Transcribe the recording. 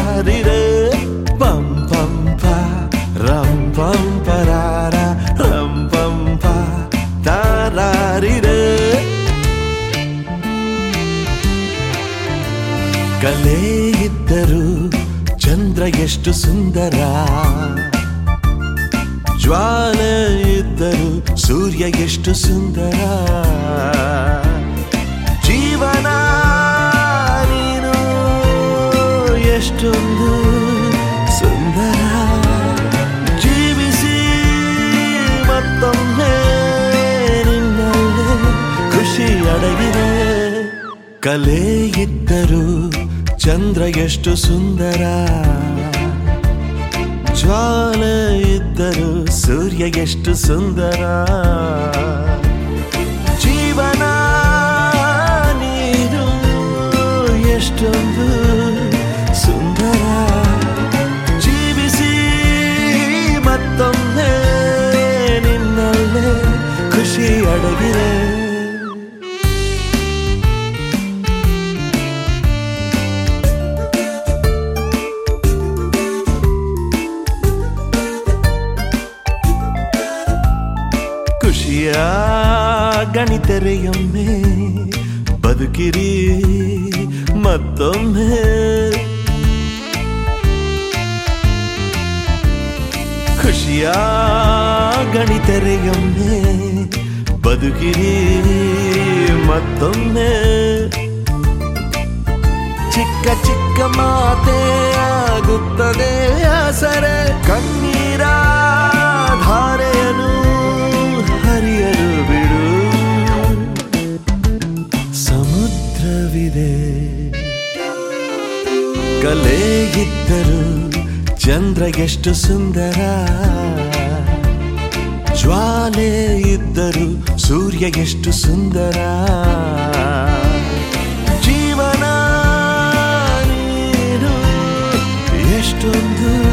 ರಾರಿರೆ ಪಂ ಪಂ ಪ ರಂ ಪಂ ಪರಾರ ರಂ ಪಂ ಪ ತಾರಾರಿರೆ ಕಲೆ ಇದ್ದರು ಚಂದ್ರ ಎಷ್ಟು ಸುಂದರ ಜ್ವಾಲೆ ಇದ್ದರು ಸೂರ್ಯ ಎಷ್ಟು ಸುಂದರ ಜೀವನ ನೀನು ಎಷ್ಟೊಂದು ಸುಂದರ ಜೀವಿಸಿ ಮತ್ತೊಮ್ಮೆ ನಿನ್ನಲ್ಲೇ ಖುಷಿ ಅಡಗಿದೆ ಕಲೆ ಇದ್ದರು ಚಂದ್ರ ಎಷ್ಟು ಸುಂದರ ಜ್ವಾಲೆ ಇದ್ದರು ಸೂರ್ಯ ಎಷ್ಟು ಸುಂದರ ಜೀವನ ನೀನು ಎಷ್ಟೊಂದು ಸುಂದರ ಜೀವಿಸಿ ಮತ್ತೊಮ್ಮೆ ನಿನ್ನಲ್ಲೇ ಖುಷಿ ಅಡಗಿದೆ ಖುಷಿಯ ಗಣಿತರೆಯೊಮ್ಮೆ ಬದುಕಿರಿ ಮತ್ತೊಮ್ಮೆ ಖುಷಿಯ ಗಣಿತರೆಯೊಮ್ಮೆ ಬದುಕಿರಿ ಮತ್ತೊಮ್ಮೆ ಚಿಕ್ಕ ಚಿಕ್ಕ ಮಾತೆ ಆಗುತ್ತದೆ ಆಸರೆ ಕಣ್ಣೀರ ಧಾರೆಯನು ಹರಿಯಲು ಬಿಡು ಸಮುದ್ರವಿದೆ ಕಲೆ ಇದ್ದರು ಚಂದ್ರ ಎಷ್ಟು ಸುಂದರ ಜ್ವಾಲೆ ಇದ್ದರು ಸೂರ್ಯ ಎಷ್ಟು ಸುಂದರ ಜೀವನ ನೀನು ಎಷ್ಟೊಂದು